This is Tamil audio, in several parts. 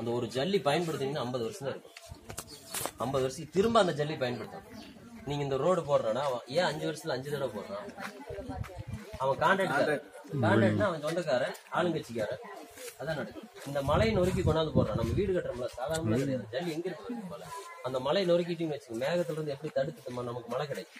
அந்த ஒரு ஜல்லி பயன்படுத்தினீங்கன்னா ஐம்பது வருஷம் தான் இருக்கும் ஐம்பது வருஷத்துக்கு திரும்ப அந்த ஜல்லி பயன்படுத்தணும் நீங்க இந்த ரோடு போடுறானா அவன் ஏன் அஞ்சு வருஷத்துல அஞ்சு தடவை போடுறான் அவன் கான்ட்ராக்ட் கான்ட்ராக்ட்னா அவன் சொந்தக்காரன் ஆளுங்கட்சிக்காரன் அதான் நடக்கும் இந்த மலையை நொறுக்கி கொண்டாந்து போடுறான் நம்ம வீடு கட்டுறோம்ல சாதாரணமா கிடையாது ஜல்லி எங்க இருக்கு பாருங்க மலை அந்த மலையை நொறுக்கிட்டீங்கன்னு வச்சுக்கோங்க மேகத்துல இருந்து எப்படி தடுத்து நமக்கு மழை கிடைக்கும்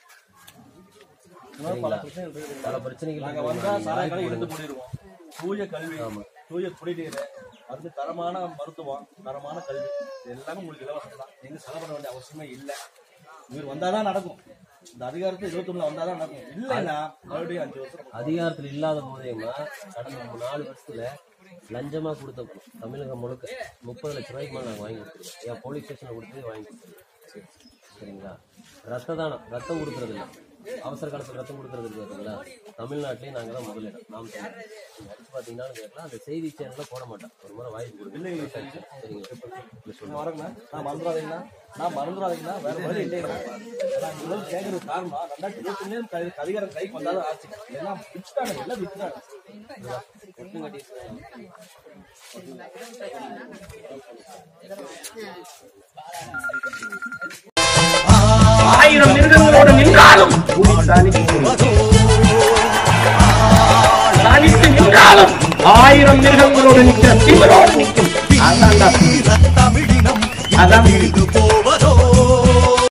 பல பிரச்சனைகள் இருக்குது பல பிரச்சனைகள் நாங்க இருக்கு. வந்தா சாலை கடை வாய்ப்பு எடுத்து மூடிடுவோம் தூய கல்வி தூய குடிநீர் வந்து தரமான மருத்துவம் தரமான கல்வி இது எல்லாமே உங்களுக்கு இலவசம் தான் நீங்க செலவு பண்ண வேண்டிய அவசியமே இல்லை இவர் வந்தாதான் நடக்கும் இந்த அதிகாரத்தை இருபத்தொன்னுல வந்தாதான் நடக்கும் இல்லைன்னா மறுபடியும் அஞ்சு வருஷம் அதிகாரத்துல இல்லாத போதேமா கடந்த ஒரு நாலு வருஷத்துல லஞ்சமா கொடுத்த பணம் தமிழகம் முழுக்க முப்பது லட்ச ரூபாய்க்கு மேல நாங்க வாங்கி கொடுத்துருக்கோம் என் போலீஸ் ஸ்டேஷன்ல கொடுத்து வாங்கி கொடுத்துருக்கோம் சரிங்களா ரத்த தானம் ரத்தம் கொடுக்கறது இல்ல அவசர காலத்துல ரத்தம் கொடுக்கறது இருக்கு பாத்தீங்களா தமிழ்நாட்டிலேயே நாங்க தான் முதலிடம் நாம் தமிழர். நீங்க அடிச்சு பாத்தீங்கன்னாலும் கேட்கலாம் அந்த செய்தி சேனல்ல போட மாட்டோம் ஒரு முறை வாய்ப்பு கொடுங்க சரிங்க இல்ல சொல்லுங்க. நான் வரேங்கண்ணா நான் மறந்துடாதீங்கண்ணா நான் மறந்துடாதீங்கண்ணா வேற வழி இல்லைங்கண்ணா நான் இவ்வளவு கேட்கறது காரணம் ரெண்டாயிரத்தி இருபத்தி அதிகாரம் கைக்கு வந்தாலும் ஆச்சு எல்லாம் விட்டுட்டாங்க எல்லாம் விட்டுட்டாங்க ஒட்டு கட்டி ஆயிரம் மிருகங்களோடு நின்றாலும் புலி தனிக்கும். தனித்து நின்றாலும் ஆயிரம் மிருகங்களோடு நிற்கிற திமிரோடு நிற்கும் அதான்டா. தமிழினம் அதான் இது போவதோ